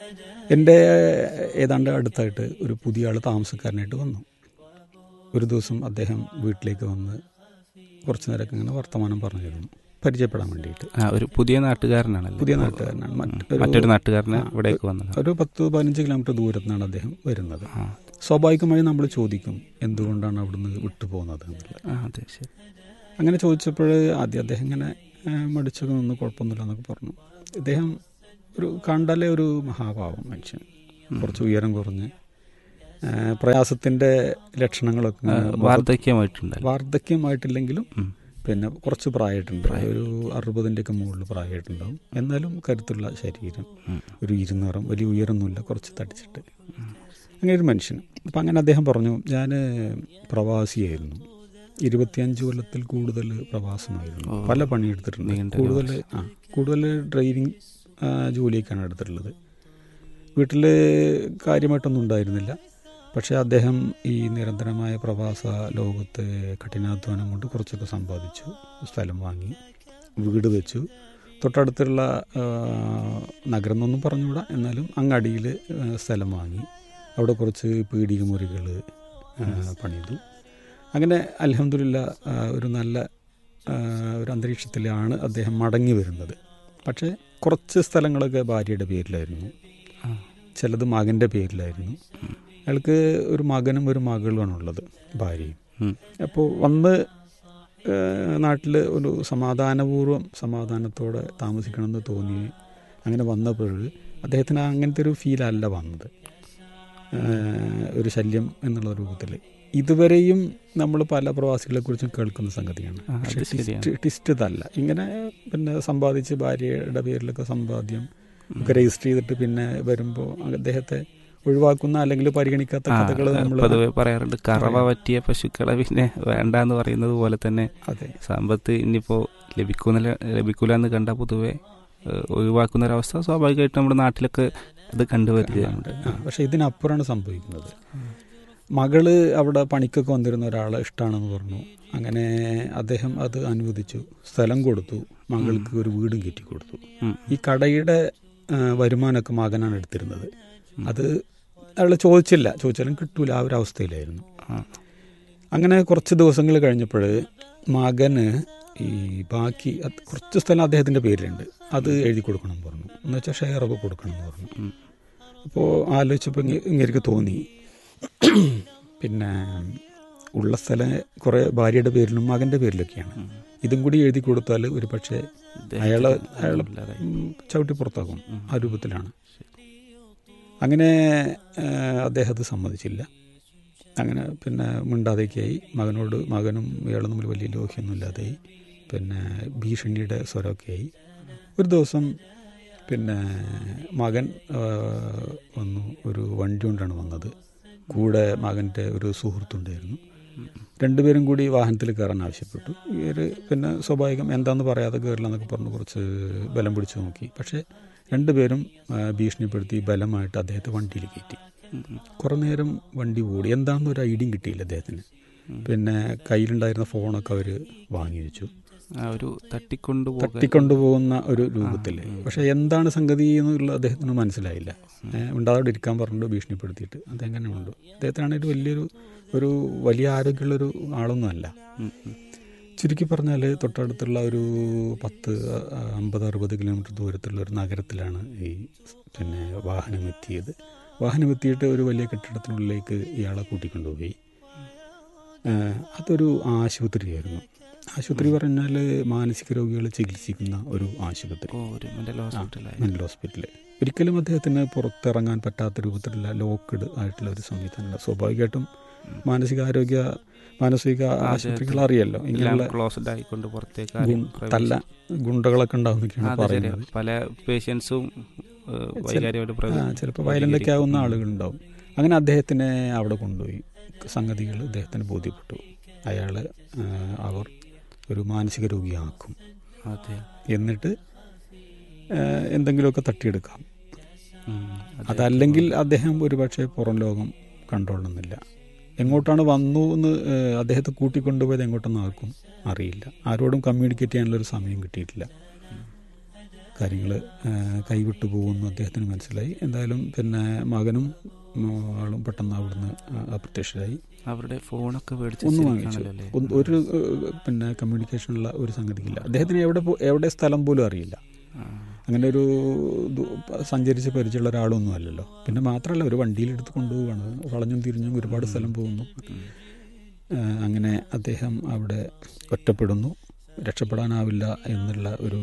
എൻ്റെ ഏതാണ്ട് അടുത്തായിട്ട് ഒരു പുതിയ ആൾ താമസക്കാരനായിട്ട് വന്നു ഒരു ദിവസം അദ്ദേഹം വീട്ടിലേക്ക് വന്ന് കുറച്ച് നേരമൊക്കെ ഇങ്ങനെ വർത്തമാനം പറഞ്ഞിരുന്നു പരിചയപ്പെടാൻ വേണ്ടിയിട്ട് ആ ഒരു പുതിയ നാട്ടുകാരനാണല്ലോ പുതിയ നാട്ടുകാരനാണ് മറ്റൊരു- മറ്റൊരു നാട്ടുകാരന് ആ, ഇവിടേക്ക് വന്നത് ഒരു പത്ത് പതിനഞ്ച് കിലോമീറ്റർ ദൂരത്തു നിന്നാണ് അദ്ദേഹം വരുന്നത് ആ സ്വാഭാവികമായി നമ്മൾ ചോദിക്കും എന്തുകൊണ്ടാണ് അവിടുന്ന് വിട്ടുപോകുന്നത് എന്നുള്ളത് ആ അതെ ശരി അങ്ങനെ ചോദിച്ചപ്പോൾ ആദ്യം അദ്ദേഹം ഇങ്ങനെ ആ, മടിച്ചൊക്കെ നിന്ന് കുഴപ്പമൊന്നുമില്ല എന്നൊക്കെ പറഞ്ഞു ഇദ്ദേഹം ഒരു കണ്ടാലേ ഒരു മഹാഭാവം മനുഷ്യൻ കുറച്ച് ഉയരം കുറഞ്ഞ് ആ, പ്രയാസത്തിന്റെ ലക്ഷണങ്ങളൊക്കെ ആ, ഇങ്ങനെ മുഖത്ത് വാർദ്ധക്യമായിട്ടുണ്ടല്ലോ വാർദ്ധക്യമായിട്ടില്ലെങ്കിലും ഉം. പിന്നെ കുറച്ച് പ്രായമായിട്ടുണ്ട് ഒരു അറുപതിൻ്റെ ഒക്കെ മുകളിൽ പ്രായമായിട്ടുണ്ടാവും എന്നാലും കരുത്തുള്ള ശരീരം ഉം. ഒരു ഇരുന്നൂറും വലിയ ഉയരമൊന്നുമില്ല കുറച്ച് തടിച്ചിട്ട് അങ്ങനെ ഒരു മനുഷ്യൻ അപ്പം അങ്ങനെ അദ്ദേഹം പറഞ്ഞു ഞാൻ പ്രവാസിയായിരുന്നു ഇരുപത്തിയഞ്ച് കൊല്ലത്തിൽ കൂടുതൽ പ്രവാസമായിരുന്നു ഓ. പല പണിയെടുത്തിട്ടുണ്ട് നീണ്ട കൂടുതൽ ആ കൂടുതൽ ഡ്രൈവിംഗ് ആ, ജോലിയൊക്കെയാണ് എടുത്തിട്ടുള്ളത് വീട്ടിൽ കാര്യമായിട്ടൊന്നും ഉണ്ടായിരുന്നില്ല പക്ഷേ അദ്ദേഹം ഈ നിരന്തരമായ പ്രവാസ ലോകത്ത് കഠിനാധ്വാനം കൊണ്ട് കുറച്ചൊക്കെ സമ്പാദിച്ചു സ്ഥലം വാങ്ങി വീട് വെച്ചു തൊട്ടടുത്തുള്ള ആ, നഗരം എന്നൊന്നും പറഞ്ഞുകൂടാ എന്നാലും അങ്ങടിയിൽ സ്ഥലം വാങ്ങി അവിടെ കുറച്ച് പീടിക മുറികൾ പണിതു അങ്ങനെ അലഹമില്ല ഒരു നല്ല ആ, ഒരു അന്തരീക്ഷത്തിലാണ് അദ്ദേഹം മടങ്ങി വരുന്നത് പക്ഷേ കുറച്ച് സ്ഥലങ്ങളൊക്കെ ഭാര്യയുടെ പേരിലായിരുന്നു ആ. ചിലത് മകൻ്റെ പേരിലായിരുന്നു അയാൾക്ക് ഒരു മകനും ഒരു മകളുമാണുള്ളത് ഭാര്യയും ഉം. അപ്പോൾ വന്ന് നാട്ടിൽ ഒരു സമാധാനപൂർവ്വം സമാധാനത്തോടെ താമസിക്കണമെന്ന് തോന്നി അങ്ങനെ വന്നപ്പോൾ അദ്ദേഹത്തിന് അങ്ങനത്തെ ഒരു ഫീലല്ല വന്നത് ഏഹ് ഒരു ശല്യം എന്നുള്ള രൂപത്തിൽ ഇതുവരെയും നമ്മൾ പല പ്രവാസികളെ കുറിച്ചും കേൾക്കുന്ന സംഗതിയാണ് ആ, അത് പക്ഷേ ശരിയാണ്. ടിസ്റ്റ് ടിസ്റ്റ് ഇതല്ല ഇങ്ങനെ പിന്നെ സമ്പാദിച്ച് ഭാര്യയുടെ പേരിലൊക്കെ സമ്പാദ്യം ഒക്കെ രജിസ്റ്റർ ചെയ്തിട്ട് പിന്നെ വരുമ്പോൾ അദ്ദേഹത്തെ ഒഴിവാക്കുന്ന അല്ലെങ്കിൽ പരിഗണിക്കാത്ത ആ, കഥകൾ നമ്മൾ പൊതുവെ പറയാറുണ്ട് കറവ പറ്റിയ പശുക്കളെ പിന്നെ വേണ്ട എന്ന് പറയുന്നത് പോലെ തന്നെ അതെ സമ്പത്ത് ഇനിയിപ്പോ ലഭിക്കുന്നില്ല ലഭിക്കൂല എന്ന് കണ്ട പൊതുവെ ഏഹ്, ഒഴിവാക്കുന്ന ഒരവസ്ഥ സ്വാഭാവികമായിട്ടും നമ്മുടെ നാട്ടിലൊക്കെ അത് കണ്ടുവരികയാണ് ആ, പക്ഷെ ഇതിനപ്പുറമാണ് സംഭവിക്കുന്നത് മകള് അവിടെ പണിക്കൊക്കെ വന്നിരുന്ന ഒരാളെ ഇഷ്ടമാണെന്ന് പറഞ്ഞു അങ്ങനെ അദ്ദേഹം അത് അനുവദിച്ചു സ്ഥലം കൊടുത്തു മകൾക്ക് ഒരു വീടും കയറ്റി കൊടുത്തു ഉം. ഈ കടയുടെ ആ, വരുമാനമൊക്കെ മകനാണ് എടുത്തിരുന്നത് അത് അയാൾ ചോദിച്ചില്ല ചോദിച്ചാലും കിട്ടൂല ആ ഒരു അവസ്ഥയിലായിരുന്നു ആ. അങ്ങനെ കുറച്ച് ദിവസങ്ങൾ കഴിഞ്ഞപ്പോൾ മകന് ഈ ബാക്കി അത് കുറച്ച് സ്ഥലം അദ്ദേഹത്തിൻ്റെ പേരിലുണ്ട് അത് എഴുതി കൊടുക്കണം എന്ന് പറഞ്ഞു എന്ന് വെച്ചാൽ ഷെയറൊക്കെ കൊടുക്കണം എന്ന് പറഞ്ഞു ഉം. അപ്പോൾ ആലോചിച്ചപ്പോൾ ഇങ്ങനെ തോന്നി പിന്നെ ഉള്ള സ്ഥലം കുറേ ഭാര്യയുടെ പേരിലും മകൻ്റെ പേരിലൊക്കെയാണ് ഇതും കൂടി എഴുതി കൊടുത്താൽ ഒരു പക്ഷേ അയാളെ അയാളെ ഇല്ലാതായി. ഉം, ചവിട്ടി പുറത്താക്കും ആ രൂപത്തിലാണ് അങ്ങനെ ആ, അദ്ദേഹം അത് സമ്മതിച്ചില്ല അങ്ങനെ പിന്നെ മിണ്ടാതേക്കായി മകനോട് മകനും ഇയാളും തമ്മിൽ വലിയ ലോഹ്യമൊന്നും ഇല്ലാതെയായി പിന്നെ ഭീഷണിയുടെ സ്വരമൊക്കെ ആയി ഒരു ദിവസം പിന്നെ മകൻ ആ, വന്നു ഒരു വണ്ടി കൊണ്ടാണ് വന്നത് കൂടെ മകൻ്റെ ഒരു സുഹൃത്തുണ്ടായിരുന്നു രണ്ടുപേരും കൂടി വാഹനത്തിൽ കയറാൻ ആവശ്യപ്പെട്ടു ഇവർ പിന്നെ സ്വാഭാവികം എന്താന്ന് പറയാതെ കയറില്ല എന്നൊക്കെ പറഞ്ഞ് കുറച്ച് ബലം പിടിച്ചു നോക്കി പക്ഷേ രണ്ടുപേരും ആ, ഭീഷണിപ്പെടുത്തി ബലമായിട്ട് അദ്ദേഹത്തെ വണ്ടിയിൽ കയറ്റി കുറേ നേരം വണ്ടി ഓടി എന്താണെന്ന് ഒരു ഐഡിയയും കിട്ടിയില്ല അദ്ദേഹത്തിന് പിന്നെ കയ്യിലുണ്ടായിരുന്ന ഫോണൊക്കെ അവർ വാങ്ങി വെച്ചു ആ ഒരു തട്ടിക്കൊണ്ടുപോകാൻ തട്ടിക്കൊണ്ടുപോകുന്ന ഒരു രൂപത്തിൽ പക്ഷെ എന്താണ് സംഗതി എന്നുള്ള അദ്ദേഹത്തിന് മനസ്സിലായില്ല ഏഹ് ഉണ്ടാതെ ഇരിക്കാൻ പറഞ്ഞിട്ട് ഭീഷണിപ്പെടുത്തിയിട്ട് അദ്ദേഹം തന്നെ ഉണ്ട് അദ്ദേഹത്തിനാണെങ്കിൽ വലിയൊരു ഒരു വലിയ ആരോഗ്യമുള്ളൊരു ആളൊന്നും അല്ല ഉം, ഉം. ചുരുക്കി പറഞ്ഞാൽ തൊട്ടടുത്തുള്ള ഒരു പത്ത് ആ, അമ്പത് അറുപത് കിലോമീറ്റർ ദൂരത്തുള്ള ഒരു നഗരത്തിലാണ് ഈ പിന്നെ വാഹനം എത്തിയത് വാഹനം എത്തിയിട്ട് ഒരു വലിയ കെട്ടിടത്തിനുള്ളിലേക്ക് ഇയാളെ കൂട്ടിക്കൊണ്ടുപോയി ആ, അതൊരു ആശുപത്രിയായിരുന്നു ആശുപത്രി പറഞ്ഞാൽ മാനസിക രോഗികളെ ചികിത്സിക്കുന്ന ഒരു ആശുപത്രി ഓ ഒരു മെന്റൽ ഹോസ്പിറ്റലായി മെന്റൽ ഹോസ്പിറ്റൽ ഒരിക്കലും അദ്ദേഹത്തിന് പുറത്തിറങ്ങാൻ പറ്റാത്ത രൂപത്തിലുള്ള ലോക്ക്ഡ് ആയിട്ടുള്ള ഒരു സംവിധാനമല്ല സ്വാഭാവികമായിട്ടും മാനസികാരോഗ്യ മാനസിക ആശുപത്രികൾ അറിയല്ലോ എല്ലാം ഇങ്ങനെയുള്ള ക്ലോസ്ഡ് ആയിക്കൊണ്ട് പുറത്തേക്ക് ആരെയും ഗുൺ- തല്ല ഗുണ്ടകളൊക്കെ ഉണ്ടാവുന്നൊക്കെയാണ് അതെ ശരിയാ പറയുന്നത് പല പേഷ്യൻസും വൈകാര്യമായിട്ട് ആ ചിലപ്പോൾ വയലൻ്റൊക്കെ ആവുന്ന ആളുകളുണ്ടാവും അങ്ങനെ അദ്ദേഹത്തിനെ അവിടെ കൊണ്ടുപോയി സംഗതികൾ അദ്ദേഹത്തിന് ബോധ്യപ്പെട്ടു അയാൾ അവർ ഒരു മാനസിക രോഗിയാക്കും അതെ എന്നിട്ട് ആ, എന്തെങ്കിലുമൊക്കെ തട്ടിയെടുക്കാം ഉം, അതെ. അതല്ലെങ്കിൽ അദ്ദേഹം ഒരുപക്ഷെ പുറം ലോകം കണ്ടോളുന്നില്ല എങ്ങോട്ടാണ് വന്നു എന്ന് ഏഹ്, അദ്ദേഹത്തെ കൂട്ടിക്കൊണ്ടുപോയത് എങ്ങോട്ടെന്ന് ആർക്കും അറിയില്ല ആരോടും കമ്മ്യൂണിക്കേറ്റ് ചെയ്യാനുള്ള ഒരു സമയം കിട്ടിയിട്ടില്ല കാര്യങ്ങൾ കൈവിട്ടു പോകുമെന്ന് അദ്ദേഹത്തിന് മനസ്സിലായി എന്തായാലും പിന്നെ മകനും ആളും പെട്ടെന്ന് അവിടുന്ന് അപ്രത്യക്ഷരായി അവരുടെ ഫോണൊക്കെ ഒന്നും വാങ്ങിച്ചു മേടിച്ചു ഒന്ന് ഒരു ഏഹ്, പിന്നെ കമ്മ്യൂണിക്കേഷനുള്ള ഒരു സംഗതിയില്ല അദ്ദേഹത്തിന് എവിടെ പോ- എവിടെ സ്ഥലം പോലും അറിയില്ല അങ്ങനെ ഒരു ദു- സഞ്ചരിച്ച് പരിചയമുള്ള ഒരാളൊന്നും അല്ലല്ലോ പിന്നെ മാത്രമല്ല ഒരു വണ്ടിയിലെടുത്ത് കൊണ്ടുപോവുകയാണ് വളഞ്ഞും തിരിഞ്ഞും ഒരുപാട് സ്ഥലം പോകുന്നു ഏഹ്, അങ്ങനെ അദ്ദേഹം അവിടെ ഒറ്റപ്പെടുന്നു രക്ഷപ്പെടാനാവില്ല എന്നുള്ള ഒരു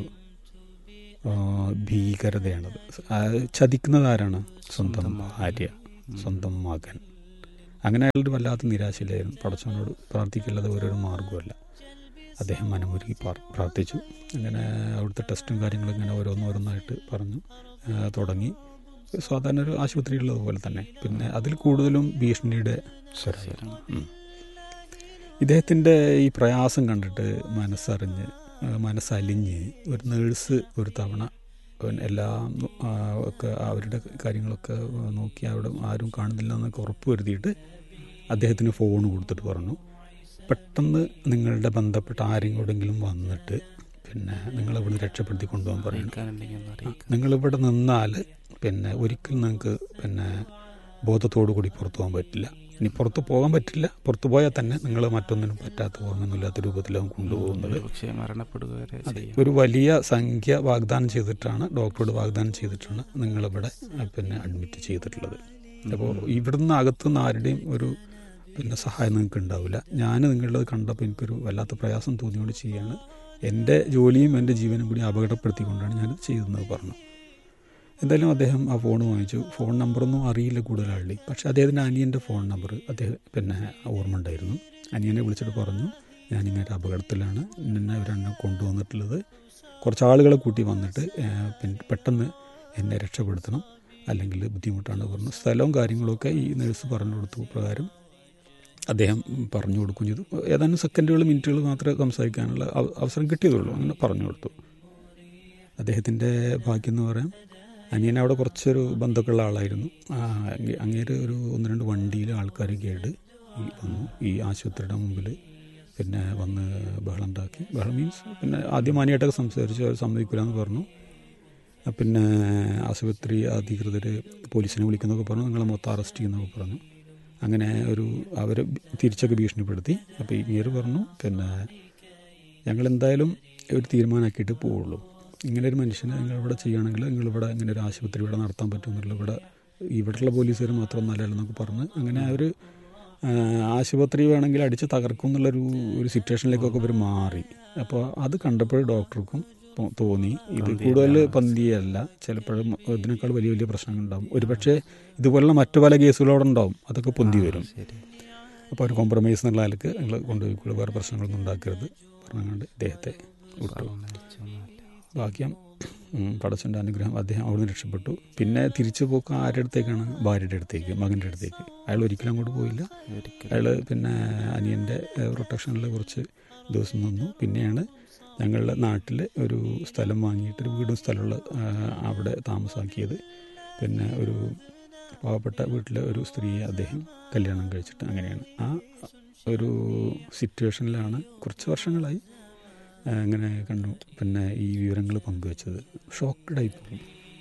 ആ, ഭീകരതയാണത് ആ, ചതിക്കുന്നത് ആരാണ് സ്വന്തം സ്വന്തം മകൻ. ഭാര്യ സ്വന്തം മകൻ അങ്ങനെ അയാളൊരു വല്ലാത്ത നിരാശയിലായിരുന്നു പടച്ചവനോട് പ്രാർത്ഥിക്കല്ലാതെ ഓരോരോ മാർഗ്ഗമല്ല അദ്ദേഹം മനമൊരുക്കി പാർ- പ്രാർത്ഥിച്ചു അങ്ങനെ അവിടുത്തെ ടെസ്റ്റും കാര്യങ്ങളും ഇങ്ങനെ ഓരോന്നോരോന്നായിട്ട് പറഞ്ഞു ആ, തുടങ്ങി സാധാരണ ഒരു ആശുപത്രിയുള്ളത് പോലെ തന്നെ പിന്നെ അതിൽ കൂടുതലും ഭീഷണിയുടെ സ്വരമായിരുന്നു ഉം. ഇദ്ദേഹത്തിൻ്റെ ഈ പ്രയാസം കണ്ടിട്ട് മനസ്സറിഞ്ഞ് ആ, മനസ്സലിഞ്ഞ് ഒരു നേഴ്സ് ഒരു തവണ അവൻ എല്ലാം ആ, ഒക്കെ അവരുടെ കാര്യങ്ങളൊക്കെ നോക്കി അവിടെ ആരും കാണുന്നില്ല എന്നൊക്കെ ഉറപ്പ് വരുത്തിയിട്ട് അദ്ദേഹത്തിന് ഫോൺ കൊടുത്തിട്ട് പറഞ്ഞു പെട്ടെന്ന് നിങ്ങളുടെ ബന്ധപ്പെട്ട ആരെങ്കിലും വന്നിട്ട് പിന്നെ നിങ്ങളിവിടുന്ന് രക്ഷപ്പെടുത്തി കൊണ്ടുപോകാൻ പറയുന്നു അറിയിക്കാനുണ്ടെങ്കിൽ ഒന്ന് അറിയിക്കാം നിങ്ങളിവിടെ നിന്നാൽ പിന്നെ ഒരിക്കലും നിങ്ങൾക്ക് പിന്നെ ബോധത്തോടു കൂടി പുറത്തു പോകാൻ പറ്റില്ല ഇനി പുറത്ത് പോകാൻ പറ്റില്ല പുറത്തു പോയാൽ തന്നെ നിങ്ങൾ മറ്റൊന്നിനും പറ്റാത്ത ഓർമ്മയൊന്നുമില്ലാത്ത രൂപത്തിലാവും കൊണ്ടുപോകുന്നത് പക്ഷേ മരണപ്പെടുക വരെ അതെ ചെയ്യാം ഒരു വലിയ സംഖ്യ വാഗ്ദാനം ചെയ്തിട്ടാണ് ഡോക്ടറോട് വാഗ്ദാനം ചെയ്തിട്ടാണ് നിങ്ങളിവിടെ അഹ്, പിന്നെ അഡ്മിറ്റ് ചെയ്തിട്ടുള്ളത് അപ്പോൾ ഇവിടുന്ന് അകത്തുനിന്ന് ആരുടെയും ഒരു പിന്നെ സഹായം നിങ്ങൾക്ക് ഉണ്ടാവില്ല ഞാൻ നിങ്ങളുടെ കണ്ടപ്പോൾ എനിക്കൊരു വല്ലാത്ത പ്രയാസം തോന്നിയോണ്ട് ചെയ്യാണ് എൻ്റെ ജോലിയും എൻ്റെ ജീവനും കൂടി അപകടപ്പെടുത്തിക്കൊണ്ടാണ് ഞാനിത് ചെയ്തതെന്ന് പറഞ്ഞു എന്തായാലും അദ്ദേഹം ആ ഫോൺ വാങ്ങിച്ചു ഫോൺ നമ്പറൊന്നും അറിയില്ല കൂടുതൽ ആളുടെ പക്ഷേ അദ്ദേഹത്തിൻ്റെ അനിയൻ്റെ ഫോൺ നമ്പർ അദ്ദേഹം പിന്നെ ഓർമ്മ ഉണ്ടായിരുന്നു അനിയനെ വിളിച്ചിട്ട് പറഞ്ഞു ഞാനിങ്ങനെ അപകടത്തിലാണ് എന്നെ ഇവരെന്നെ കൊണ്ടുവന്നിട്ടുള്ളത് കുറച്ച് ആളുകളെ കൂട്ടി വന്നിട്ട് ഏഹ്, പിന്നെ പെട്ടെന്ന് എന്നെ രക്ഷപ്പെടുത്തണം അല്ലെങ്കിൽ ബുദ്ധിമുട്ടാണ് പറഞ്ഞു സ്ഥലവും കാര്യങ്ങളൊക്കെ ഈ നഴ്സ് പറഞ്ഞു കൊടുത്തു പ്രകാരം അദ്ദേഹം പറഞ്ഞു കൊടുക്കും ചെയ്തു ഏതാനും സെക്കൻഡുകൾ മിനിറ്റുകൾ മാത്രമേ സംസാരിക്കാനുള്ള അവ- അവസരം കിട്ടിയതുള്ളൂ അങ്ങനെ പറഞ്ഞു കൊടുത്തു അദ്ദേഹത്തിൻ്റെ ഭാഗ്യം എന്ന് പറയാം അനിയൻ അവിടെ കുറച്ചൊരു ബന്ധമൊക്കെയുള്ള ആളായിരുന്നു ആ, അങ്ങേ- അങ്ങേര് ഒരു ഒന്ന് രണ്ട് വണ്ടിയിൽ ആൾക്കാർ കേട് ഈ വന്നു ഈ ആശുപത്രിയുടെ മുമ്പിൽ പിന്നെ വന്ന് ബഹളം ഉണ്ടാക്കി ബഹളം മീൻസ് പിന്നെ ആദ്യം മാനിയായിട്ടൊക്കെ സംസാരിച്ചു അവർ സമ്മതിക്കില്ല എന്ന് പറഞ്ഞു ആ, പിന്നെ ആശുപത്രി അധികൃതർ പോലീസിനെ വിളിക്കുന്നൊക്കെ പറഞ്ഞു നിങ്ങളെ മൊത്തം അറസ്റ്റ് ചെയ്യുന്നൊക്കെ പറഞ്ഞു അങ്ങനെ ഒരു അവരെ തിരിച്ചൊക്കെ ഭീഷണിപ്പെടുത്തി അപ്പോൾ ഈ ഇങ്ങേര് പറഞ്ഞു പിന്നെ ഞങ്ങൾ എന്തായാലും ഒരു തീരുമാനമാക്കിയിട്ട് പോവുള്ളൂ ഇങ്ങനെ ഒരു മനുഷ്യനെ നിങ്ങൾ ഇവിടെ ചെയ്യുകയാണെങ്കിൽ നിങ്ങളിവിടെ ഇങ്ങനെ ഒരു ആശുപത്രി ഇവിടെ നടത്താൻ പറ്റുമെന്നുള്ള ഇവിടെ ഇവിടെയുള്ള പോലീസുകാർ മാത്രം നല്ലതല്ലെന്നൊക്കെ പറഞ്ഞ് അങ്ങനെ ഒരു ആശുപത്രി വേണമെങ്കിൽ അടിച്ച് തകർക്കും എന്നുള്ളൊരു ഒരു സിറ്റുവേഷനിലേക്കൊക്കെ ഇവർ മാറി അപ്പോൾ അത് കണ്ടപ്പോൾ ഡോക്ടർക്കും തോ- തോന്നി ഇത് കൂടുതൽ പന്തിയല്ല ചിലപ്പോഴും ഇതിനേക്കാൾ വലിയ വലിയ പ്രശ്നങ്ങളുണ്ടാവും ഒരുപക്ഷെ ഇതുപോലുള്ള മറ്റു പല കേസുകളോടെ ഉണ്ടാവും അതൊക്കെ പൊന്തി വരും ശരി അപ്പോൾ ഒരു കോംപ്രമൈസ് എന്നുള്ള ആൾക്ക് നിങ്ങൾ കൊണ്ടുപോയിക്കോളൂ വേറെ പ്രശ്നങ്ങളൊന്നും ഉണ്ടാക്കരുത് പറഞ്ഞുകൊണ്ട് ഇദ്ദേഹത്തെ വിട്ടു പറഞ്ഞൊന്നുമില്ല. ഭാഗ്യം ഉം, പടച്ചൻ്റെ അനുഗ്രഹം അദ്ദേഹം അവിടുന്ന് രക്ഷപ്പെട്ടു പിന്നെ തിരിച്ചു പോക്ക് ആരുടെ അടുത്തേക്കാണ് ഭാര്യയുടെ അടുത്തേക്ക് മകൻ്റെ അടുത്തേക്ക് അയാൾ ഒരിക്കലും അങ്ങോട്ട് പോയില്ല ഒരിക്കലും അയാൾ പിന്നെ അനിയൻ്റെ പ്രൊട്ടക്ഷനിൽ കുറച്ച് ദിവസം നിന്നു പിന്നെയാണ് ഞങ്ങളുടെ നാട്ടിൽ ഒരു സ്ഥലം വാങ്ങിയിട്ട് ഒരു വീടും സ്ഥലമുള്ള ആ, അവിടെ താമസാക്കിയത് പിന്നെ ഒരു പാവപ്പെട്ട വീട്ടിലെ ഒരു സ്ത്രീയെ അദ്ദേഹം കല്യാണം കഴിച്ചിട്ട് അങ്ങനെയാണ് ആ ഒരു സിറ്റുവേഷനിലാണ് കുറച്ച് വർഷങ്ങളായി ആ, അങ്ങനെ കണ്ടു പിന്നെ ഈ വിവരങ്ങൾ പങ്കുവച്ചത് ഷോക്കഡായി പോകും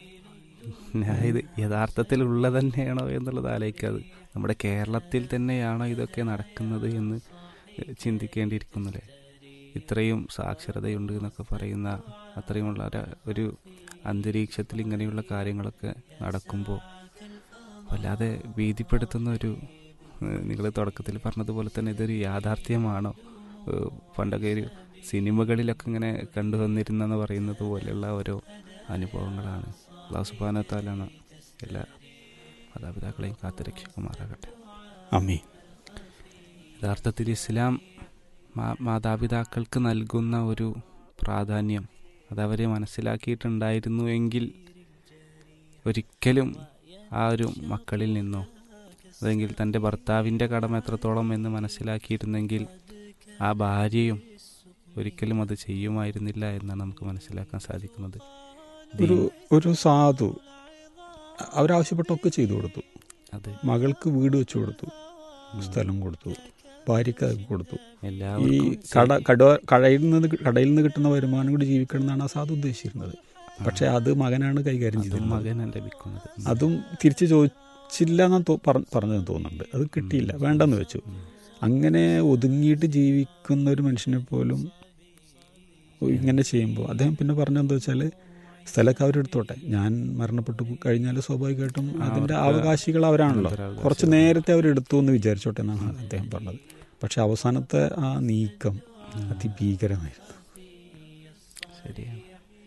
ഞാൻ ഇത് യഥാർത്ഥത്തിൽ ഉള്ള തന്നെയാണോ എന്നുള്ളത് ആലോചിക്കാതെ നമ്മുടെ കേരളത്തിൽ തന്നെയാണോ ഇതൊക്കെ നടക്കുന്നത് എന്ന് ചിന്തിക്കേണ്ടിയിരിക്കുന്നില്ലേ ഇത്രയും സാക്ഷരതയുണ്ട് എന്നൊക്കെ പറയുന്ന അത്രയുമുള്ള ഒരു- ഒരു അന്തരീക്ഷത്തിൽ ഇങ്ങനെയുള്ള കാര്യങ്ങളൊക്കെ നടക്കുമ്പോൾ വല്ലാതെ ഭീതിപ്പെടുത്തുന്ന ഒരു നിങ്ങൾ തുടക്കത്തിൽ പറഞ്ഞതുപോലെ തന്നെ ഇതൊരു യാഥാർത്ഥ്യമാണോ ഏഹ് പണ്ടൊക്കെ ഒരു സിനിമകളിലൊക്കെ ഇങ്ങനെ കണ്ടുവന്നിരുന്നെന്ന് പറയുന്നത് പോലെയുള്ള ഓരോ അനുഭവങ്ങളാണ് അള്ളാഹു സുബാനത്താലാണ് എല്ലാ മാതാപിതാക്കളെയും കാത്തുരക്ഷിക്കുമാറാകട്ടെ അമ്മേ യഥാർത്ഥത്തിൽ ഇസ്ലാം മാ- മാതാപിതാക്കൾക്ക് നൽകുന്ന ഒരു പ്രാധാന്യം അതവരെ മനസ്സിലാക്കിയിട്ടുണ്ടായിരുന്നു എങ്കിൽ ഒരിക്കലും ആ ഒരു മക്കളിൽ നിന്നോ അല്ലെങ്കിൽ തൻ്റെ ഭർത്താവിൻ്റെ കടമ എത്രത്തോളം എന്ന് മനസ്സിലാക്കിയിരുന്നെങ്കിൽ ആ ഭാര്യയും ഒരിക്കലും അത് ചെയ്യുമായിരുന്നില്ല എന്നാണ് നമുക്ക് മനസ്സിലാക്കാൻ സാധിക്കുന്നത് ഒരു ഒരു സാധു അവരാവശ്യപ്പെട്ടൊക്കെ ചെയ്തു കൊടുത്തു അത് മകൾക്ക് വീട് വെച്ചു കൊടുത്തു സ്ഥലം കൊടുത്തു ഭാര്യയ്ക്ക് അത് കൊടുത്തു ഈ എല്ലാവർക്കും കട കട കടയിൽ നിന്ന് കടയിൽ നിന്ന് കിട്ടുന്ന വരുമാനം കൂടി ജീവിക്കണം എന്നാണ് ആ സാധു ഉദ്ദേശിച്ചിരുന്നത് പക്ഷെ അത് മകനാണ് കൈകാര്യം അതും ചെയ്തത് മകനാണ് ലഭിക്കുന്നത് ഉം. അതും തിരിച്ചു ചോദിച്ചില്ല എന്ന് പറഞ്ഞതെന്ന് തോന്നുന്നുണ്ട് അത് കിട്ടിയില്ല വേണ്ടെന്ന് വെച്ചു ഉം. അങ്ങനെ ഒതുങ്ങിയിട്ട് ജീവിക്കുന്ന ഒരു മനുഷ്യനെ പോലും ഇങ്ങനെ ചെയ്യുമ്പോൾ അദ്ദേഹം പിന്നെ പറഞ്ഞതെന്താ വെച്ചാൽ സ്ഥലമൊക്കെ അവരെടുത്തോട്ടെ ഞാൻ മരണപ്പെട്ടു കഴിഞ്ഞാൽ സ്വാഭാവികമായിട്ടും അതിൻ്റെ അവർക്ക് അവകാശികൾ അവരാണല്ലോ അനന്തരാവകാശികൾ. കുറച്ച് നേരത്തെ അവരെടുത്തു എന്ന് വിചാരിച്ചോട്ടെ എന്നാണ് അദ്ദേഹം പറഞ്ഞത് പക്ഷെ അവസാനത്തെ ആ നീക്കം അതിഭീകരമായിരുന്നു ശരിയാണ്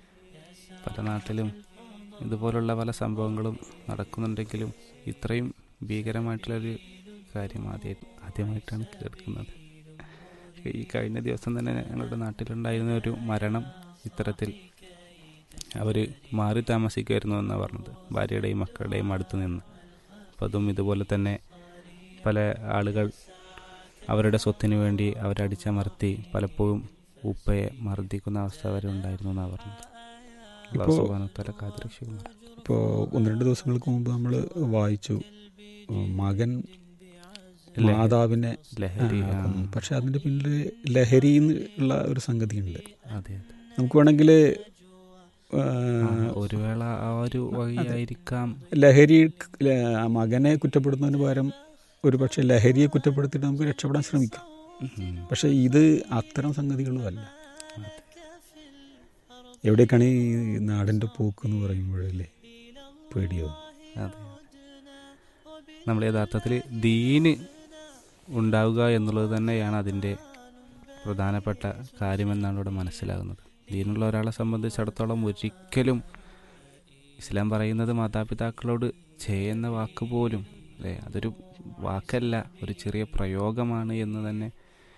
പല നാട്ടിലും ഇതുപോലുള്ള പല സംഭവങ്ങളും നടക്കുന്നുണ്ടെങ്കിലും ഇത്രയും ഭീകരമായിട്ടുള്ളൊരു കാര്യം ആദ്യം ആദ്യമായിട്ടാണ് കേൾക്കുന്നത് ഈ കഴിഞ്ഞ ദിവസം തന്നെ ഞങ്ങളുടെ നാട്ടിലുണ്ടായിരുന്ന ഒരു മരണം ഇത്തരത്തിൽ അവർ മാറി താമസിക്കുമായിരുന്നു എന്നാണ് പറഞ്ഞത് ഭാര്യയുടെയും മക്കളുടെയും അടുത്ത് നിന്ന് അപ്പം അതും ഇതുപോലെ തന്നെ പല ആളുകൾ അവരുടെ സ്വത്തിന് വേണ്ടി അവരെ അടിച്ചമർത്തി പലപ്പോഴും ഉപ്പയെ മർദ്ദിക്കുന്ന അവസ്ഥ വരെ ഉണ്ടായിരുന്നു എന്നാണ് പറഞ്ഞത് അള്ളാഹു ഇപ്പോ- സുബ്ഹാനഹു വതആല കാത്തിരക്ഷിക്കുന്നു ഇപ്പോൾ ഒന്ന് രണ്ട് ദിവസങ്ങൾക്ക് മുമ്പ് നമ്മൾ വായിച്ചു ഉം, മകൻ ലഹരി- മാതാവിനെ ലഹരി ആ, ആ, കൊന്നു. പക്ഷെ അതിൻ്റെ പിന്നിൽ ലഹരി ഉള്ള ഒരു സംഗതിയുണ്ട് അതെ അതെ നമുക്ക് വേണമെങ്കിൽ ആ, ഒരു വേള ആ ഒരു വഴിയായിരിക്കാം ലഹരി ല- ആ മകനെ കുറ്റപ്പെടുത്തുന്നതിന് പകരം ഒരു പക്ഷേ ലഹരിയെ കുറ്റപ്പെടുത്തിയിട്ട് നമുക്ക് രക്ഷപ്പെടാൻ ശ്രമിക്കാം ഉം, പക്ഷേ ഇത് അത്തരം സംഗതികളും അല്ല അതെ. എവിടേക്കാണ് ഈ നാടിൻ്റെ പോക്ക് എന്ന് പറയുമ്പോഴല്ലേ പേടിയോ അതെ നമ്മൾ യഥാർത്ഥത്തിൽ ദീന് ഉണ്ടാവുക എന്നുള്ളത് തന്നെയാണ് അതിൻ്റെ പ്രധാനപ്പെട്ട കാര്യമെന്നാണ് ഇവിടെ മനസ്സിലാകുന്നത് ദീനുള്ള ഒരാളെ സംബന്ധിച്ചിടത്തോളം ഒരിക്കലും ഇസ്ലാം പറയുന്നത് മാതാപിതാക്കളോട് ചെയ്യുന്ന വാക്ക് പോലും അല്ലേ അതൊരു വാക്കല്ല ഒരു ചെറിയ പ്രയോഗമാണ് എന്ന് തന്നെ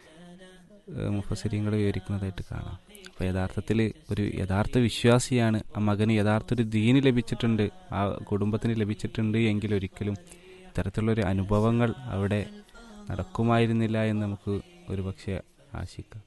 മുഫസിരിങ്ങൾ വിവരിക്കുന്നതായിട്ട് കാണാം അപ്പോൾ യഥാർത്ഥത്തിൽ ഒരു യഥാർത്ഥ വിശ്വാസിയാണ് ആ മകന് യഥാർത്ഥ ഒരു ദീന് ലഭിച്ചിട്ടുണ്ട് ആ കുടുംബത്തിന് ലഭിച്ചിട്ടുണ്ട് എങ്കിൽ ഒരിക്കലും ഇത്തരത്തിലുള്ളൊരു അനുഭവങ്ങൾ അവിടെ നടക്കുമായിരുന്നില്ല എന്ന് നമുക്ക് ഒരുപക്ഷെ ആശിക്കാം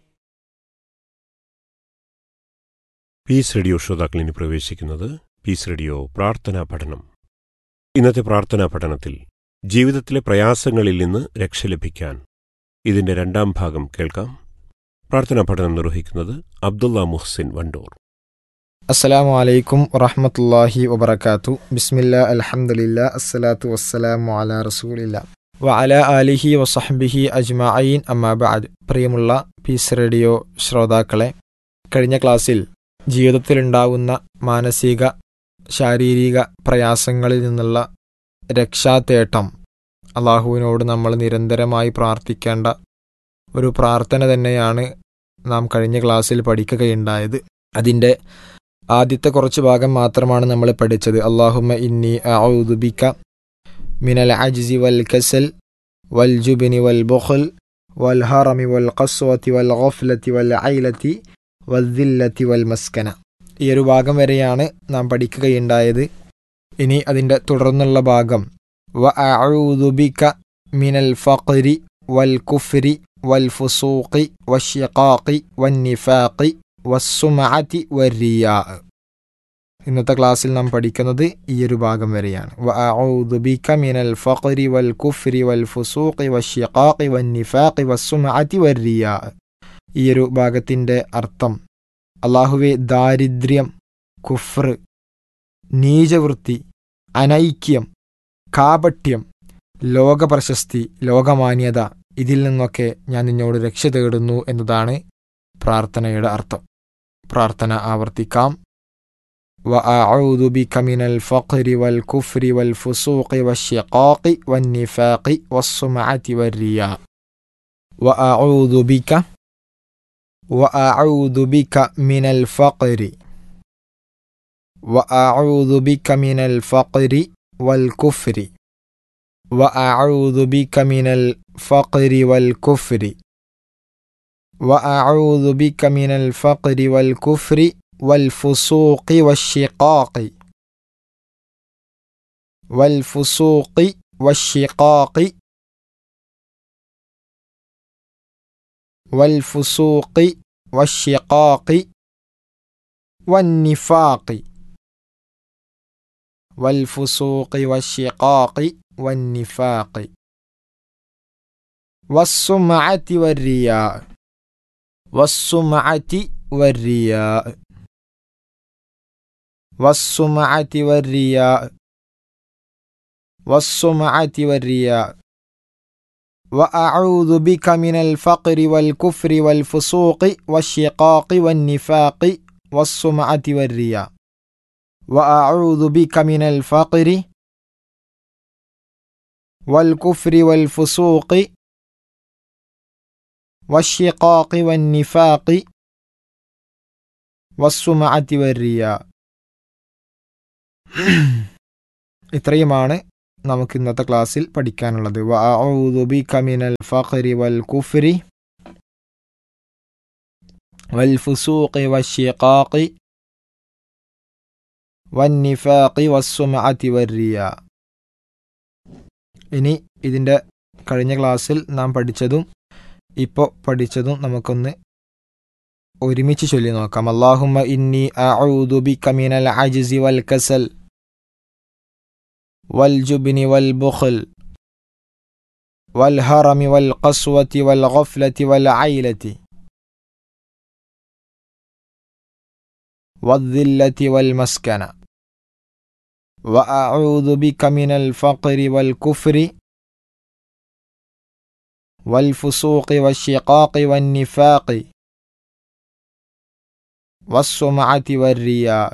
പീസ് റേഡിയോ ശ്രോതാക്കളിന് പ്രവേശിക്കുന്നത് പീസ് റേഡിയോ പ്രാർത്ഥനാ പഠനം ഇന്നത്തെ പ്രാർത്ഥനാ പഠനത്തിൽ ജീവിതത്തിലെ പ്രയാസങ്ങളിൽ നിന്ന് രക്ഷ ലഭിക്കാൻ ഇതിന്റെ രണ്ടാം ഭാഗം കേൾക്കാം പ്രാർത്ഥനാ പഠനം നിർവഹിക്കുന്നത് അബ്ദുള്ള മുഹ്സിൻ വണ്ടൂർ അസ്സലാമു അലൈക്കും വറഹ്മത്തുള്ളാഹി വബറകാതു ബിസ്മില്ലാ അൽഹംദുലില്ലാ അസ്സലാത്തു വസ്സലാമു അലാ റസൂലില്ലാ വഅല ആലിഹി വസഹ്ബിഹി അജ്മഈൻ അമ്മാ ബഅദ് പ്രിയമുള്ള പീസ് റേഡിയോ ശ്രോതാക്കളെ കഴിഞ്ഞ ക്ലാസ്സിൽ ജീവിതത്തിലുണ്ടാവുന്ന മാനസിക ശാരീരിക പ്രയാസങ്ങളിൽ നിന്നുള്ള രക്ഷാതേട്ടം അള്ളാഹുവിനോട് നമ്മൾ നിരന്തരമായി പ്രാർത്ഥിക്കേണ്ട ഒരു പ്രാർത്ഥന തന്നെയാണ് നാം കഴിഞ്ഞ ക്ലാസ്സിൽ പഠിക്കുകയുണ്ടായത് അതിൻ്റെ ആദ്യത്തെ കുറച്ച് ഭാഗം മാത്രമാണ് നമ്മൾ പഠിച്ചത് അള്ളാഹുമ്മ ഇന്നി ഔദുബിക്ക മിനൽ അജ്സി വൽ കസൽ വൽ ജുബിനി വൽ ബുഖൽ വൽ ഹറമി വൽ ഖസ്വത്തി വൽ ഗഫ്ലത്തി വൽ ഐലത്തി വൽ ദില്ലത്തി വൽ മസ്കന ഈ ഒരു ഭാഗം വരെയാണ് നാം പഠിക്കുകയുണ്ടായത് ഇനി അതിൻ്റെ തുടർന്നുള്ള ഭാഗം വ അഊദുബിക്ക മിനൽ ഫഖ്രി വൽ കുഫ്രി വൽ ഫുസൂഖി വഷിഖാഖി വൻ നിഫാഖി വസ്സുമഅതി വരിയാ ഇന്നത്തെ ക്ലാസ്സിൽ നാം പഠിക്കുന്നത് ഈ ഒരു ഭാഗം വരെയാണ് വഅഊദു ബിക മിനൽ ഫഖ്രി വൽ കുഫ്രി വൽ ഫുസൂഖി വശ്ശിഖാഖി വൻ നിഫാഖി വസ്സുമഅതി വരിയാ ഈ ഒരു ഭാഗത്തിൻ്റെ അർത്ഥം അള്ളാഹുവെ ദാരിദ്ര്യം കുഫ്ർ നീചവൃത്തി അനൈക്യം കാപട്യം ലോകപ്രശസ്തി ലോകമാന്യത ഇതിൽ നിന്നൊക്കെ ഞാൻ നിന്നോട് രക്ഷ തേടുന്നു എന്നതാണ് പ്രാർത്ഥനയുടെ അർത്ഥം പ്രാർത്ഥന ആവർത്തിക്കാം وأعوذ بك من الفقر والكفر والفسوق والشقاق والنفاق والسمعة والرياء وأعوذ بك وأعوذ بك من الفقر وأعوذ بك من الفقر والكفر وأعوذ بك من الفقر والكفر وأعوذ بك من الفقر والكفر والفسوق والشقاق والفسوق والشقاق والفسوق والشقاق والنفاق والفسوق والشقاق والنفاق والسمعة والرياء والسمعة والرياء والسمعة والرياء والسمعة والرياء وأعوذ بك من الفقر والكفر والفسوق والشقاق والنفاق والسمعة والرياء وأعوذ بك من الفقر والكفر والفسوق والشقاق والنفاق والسمعة والرياء ഇത്രയുമാണ് നമുക്ക് ഇന്നത്തെ ക്ലാസ്സിൽ പഠിക്കാനുള്ളത് വഅഊദു ബിക മിനൽ ഫഖരി വൽ കുഫ്രി വൽ ഫുസൂഖി വശിഖാഖി വന്നിഫാഖി വസ്സുമഅതി വരിയ ഇനി ഇതിൻ്റെ കഴിഞ്ഞ ക്ലാസ്സിൽ നാം പഠിച്ചതും ഇപ്പോൾ പഠിച്ചതും നമുക്കൊന്ന് ഒരുമിച്ച് ചൊല്ലി നോക്കാം അല്ലാഹുമ്മ ഇന്നി അഊദു ബിക മിനൽ അജ്സി വൽ കസൽ والجبن والبخل والهرم والقسوة والغفلة والعيلة والذلة والمسكنة وأعوذ بك من الفقر والكفر والفسوق والشقاق والنفاق والسمعة والرياء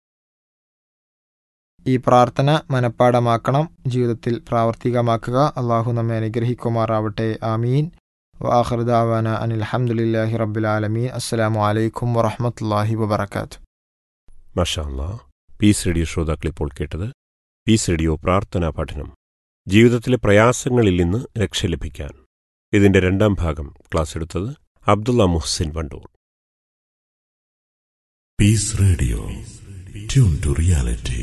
ഈ പ്രാർത്ഥന മനഃപ്പാടമാക്കണം ജീവിതത്തിൽ പ്രാവർത്തികമാക്കുക അള്ളാഹു നമ്മെ അനുഗ്രഹിക്കുമാറാവട്ടെ ആമീൻ വാഹൃദാവാന അനിൽ അഹമ്മദില്ലാഹി റബ്ബുലാലമീൻ അസ്സലാമു അലൈക്കും വറഹമത്തല്ലാഹി വബർക്കാത്തു മഷാല്ല പീസ് റേഡിയോ ശ്രോതാക്കൾ ഇപ്പോൾ കേട്ടത് പീസ് റേഡിയോ പ്രാർത്ഥനാ പഠനം ജീവിതത്തിലെ പ്രയാസങ്ങളിൽ നിന്ന് രക്ഷ ലഭിക്കാൻ ഇതിന്റെ രണ്ടാം ഭാഗം ക്ലാസ് എടുത്തത് Abdulla Muhsin Wandoor Peace Radio. Tune to reality.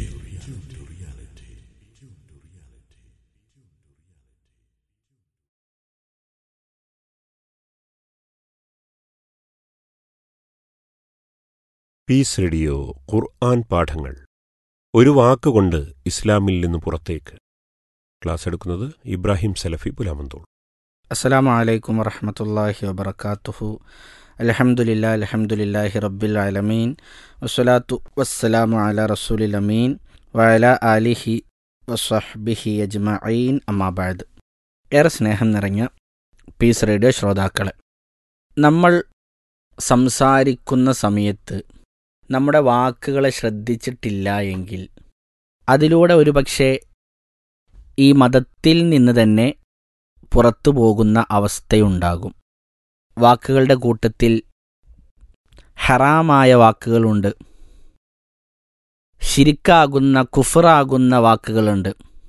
Peace radio Quran പാഠങ്ങൾ ഒരു വാക്കുകൊണ്ട് ഇസ്ലാമിൽ നിന്ന് പുറത്തേക്ക് ക്ലാസ് എടുക്കുന്നത് ഇബ്രാഹിം സലഫി പുലാമന്തോൾ അസ്സലാമു അലൈക്കും വറഹമത്തല്ലാഹി വബർക്കാത്തുഹു അലഹമുല്ലാ അലഹമുല്ലാഹി റബ്ബിൽ ആലമീൻ വസ്സലാത്തു വസ്സലാമു അല റസൂലിൽ അമീൻ വഅല ആലിഹി വസ്വഹ്ബിഹി അജ്മഈൻ അമ്മാബാദ് ഏറെ സ്നേഹം നിറഞ്ഞ പീസ് റേഡിയോ ശ്രോതാക്കളെ നമ്മൾ സംസാരിക്കുന്ന സമയത്ത് നമ്മുടെ വാക്കുകളെ ശ്രദ്ധിച്ചിട്ടില്ല എങ്കിൽ അതിലൂടെ ഒരുപക്ഷെ ഈ മതത്തിൽ നിന്ന് തന്നെ പുറത്തു പോകുന്ന അവസ്ഥയുണ്ടാകും വാക്കുകളുടെ കൂട്ടത്തിൽ ഹറാമായ വാക്കുകളുണ്ട് ശിരിക്കാകുന്ന കുഫറാകുന്ന വാക്കുകളുണ്ട്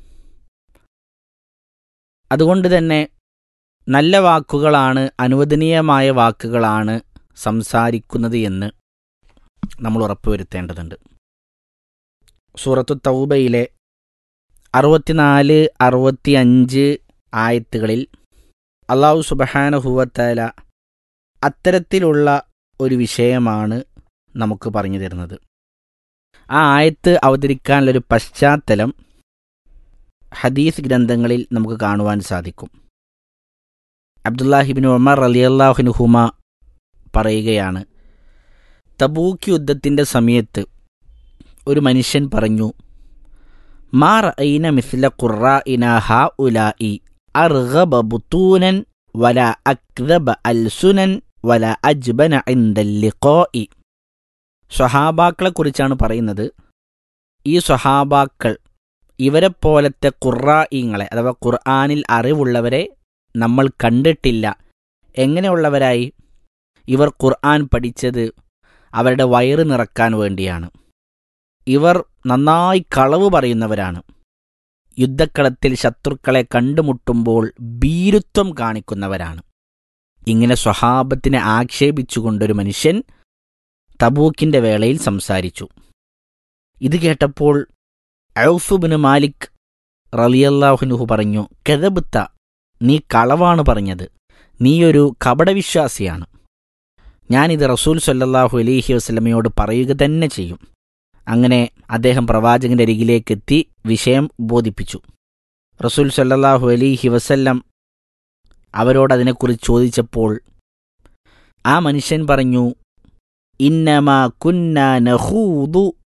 അതുകൊണ്ട് തന്നെ നല്ല വാക്കുകളാണ് അനുവദനീയമായ വാക്കുകളാണ് സംസാരിക്കുന്നത് എന്ന് നമ്മൾ ഉറപ്പുവരുത്തേണ്ടതുണ്ട് സൂറത്തു തൗബയിലെ അറുപത്തിനാല് അറുപത്തി അഞ്ച് ആയത്തുകളിൽ അള്ളാഹു സുബഹാനഹുവത്തല അത്തരത്തിലുള്ള ഒരു വിഷയമാണ് നമുക്ക് പറഞ്ഞു തരുന്നത് ആ ആയത്ത് അവതരിക്കാനുള്ളൊരു പശ്ചാത്തലം ഹദീസ് ഗ്രന്ഥങ്ങളിൽ നമുക്ക് കാണുവാൻ സാധിക്കും അബ്ദുല്ലാഹിബിൻ ഉമർ അലിയല്ലാഹുനുഹുമ പറയുകയാണ് തബൂക്ക് യുദ്ധത്തിൻ്റെ സമയത്ത് ഒരു മനുഷ്യൻ പറഞ്ഞു മാർ ഐന മിസ്ല ഖുറ ഇന ഹ ഉലായി അർഗബ ബുത്തൂനൻ വല അക്ദബ അൽസുനൻ വല അജ്ബന ഇന്ദല്ലിഖോഇ സ്വഹാബാക്കളെ കുറിച്ചാണ് പറയുന്നത് ഈ സ്വഹാബാക്കൾ ഇവരെ പോലത്തെ ഖുറായിങ്ങളെ അഥവാ ഖുർആാനിൽ അറിവുള്ളവരെ നമ്മൾ കണ്ടിട്ടില്ല എങ്ങനെയുള്ളവരായി ഇവർ ഖുർആൻ പഠിച്ചത് അവരുടെ വയറ് നിറക്കാൻ വേണ്ടിയാണ് ഇവർ നന്നായി കളവ് പറയുന്നവരാണ് യുദ്ധക്കളത്തിൽ ശത്രുക്കളെ കണ്ടുമുട്ടുമ്പോൾ ഭീരുത്വം കാണിക്കുന്നവരാണ് ഇങ്ങനെ സ്വഹാബത്തിനെ ആക്ഷേപിച്ചുകൊണ്ടൊരു മനുഷ്യൻ തബൂക്കിന്റെ വേളയിൽ സംസാരിച്ചു ഇത് കേട്ടപ്പോൾ ഔഫുബിന് മാലിക് റലിയല്ലാഹുനുഹു പറഞ്ഞു കെതബുത്ത നീ കളവാണ് പറഞ്ഞത് നീയൊരു കപടവിശ്വാസിയാണ് ഞാനിത് റസൂൽ സല്ലല്ലാഹു അലൈഹി വസ്ലമയോട് പറയുക തന്നെ ചെയ്യും അങ്ങനെ അദ്ദേഹം പ്രവാചകന്റെ അരികിലേക്കെത്തി വിഷയം ബോധിപ്പിച്ചു റസൂൽ സല്ലല്ലാഹു അലൈഹി വസല്ലം അവരോട് അതിനെക്കുറിച്ച് ചോദിച്ചപ്പോൾ ആ മനുഷ്യൻ പറഞ്ഞു ഇന്നമാ കുന്ന നഹൂദു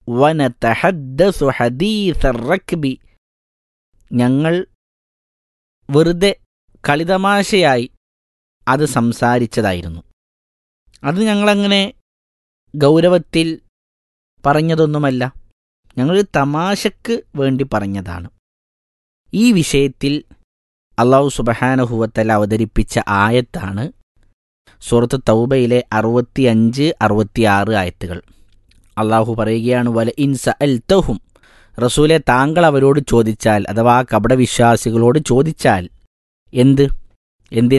വനതഹദ്ദസു ഹദീസ റക്ബി ഞങ്ങൾ വെറുതെ കളിതമാശയായി അത് സംസാരിച്ചതായിരുന്നു അത് ഞങ്ങളങ്ങനെ ഗൗരവത്തിൽ പറഞ്ഞതൊന്നുമല്ല ഞങ്ങൾ തമാശക്ക് വേണ്ടി പറഞ്ഞതാണ് ഈ വിഷയത്തിൽ അള്ളാഹു സുബഹാനഹുവത്തല അവതരിപ്പിച്ച ആയത്താണ് സൂറത്ത് തൗബയിലെ അറുപത്തി അഞ്ച് അറുപത്തിയാറ് ആയത്തുകൾ അള്ളാഹു പറയുകയാണ് വല ഇൻസ അൽ തഹും റസൂലെ താങ്കൾ അവരോട് ചോദിച്ചാൽ അഥവാ കപടവിശ്വാസികളോട് ചോദിച്ചാൽ എന്ത് എന്തിനാ